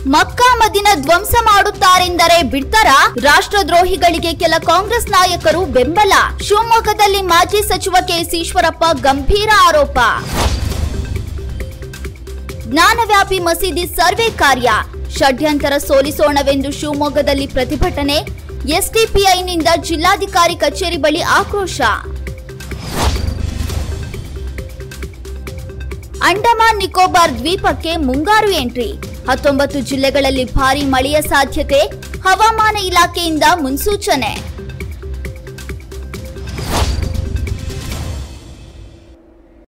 ಮಕ್ಕಾ ಮದಿನ ಧ್ವಂಸ ಮಾಡುತ್ತಾರೆಂದರೆ ಬಿಡ್ತಾರಾ ರಾಷ್ಟ್ರದ್ರೋಹಿಗಳಿಗೆ ಕೆಲ ಕಾಂಗ್ರೆಸ್ ನಾಯಕರು ಬೆಂಬಲ ಶಿವಮೊಗ್ಗದಲ್ಲಿ ಮಾಜಿ ಸಚಿವ ಕೆಎಸ್ ಈಶ್ವರಪ್ಪ ಗಂಭೀರ ಆರೋಪ ಜ್ಞಾನವ್ಯಾಪಿ ಮಸೀದಿ ಸರ್ವೆ ಕಾರ್ಯ ಷಡ್ಯಂತರ ಸೋಲಿಸೋಣವೆಂದು ಶಿವಮೊಗ್ಗದಲ್ಲಿ ಪ್ರತಿಭಟನೆ ಎಸ್ಡಿಪಿಐನಿಂದ ಜಿಲ್ಲಾಧಿಕಾರಿ ಕಚೇರಿ ಬಳಿ ಆಕ್ರೋಶ ಅಂಡಮಾನ್ ನಿಕೋಬಾರ್ ದ್ವೀಪಕ್ಕೆ ಮುಂಗಾರು ಎಂಟ್ರಿ ಹತ್ತೊಂಬತ್ತು ಜಿಲ್ಲೆಗಳಲ್ಲಿ ಭಾರೀ ಮಳೆಯ ಸಾಧ್ಯತೆ ಹವಾಮಾನ ಇಲಾಖೆಯಿಂದ ಮುನ್ಸೂಚನೆ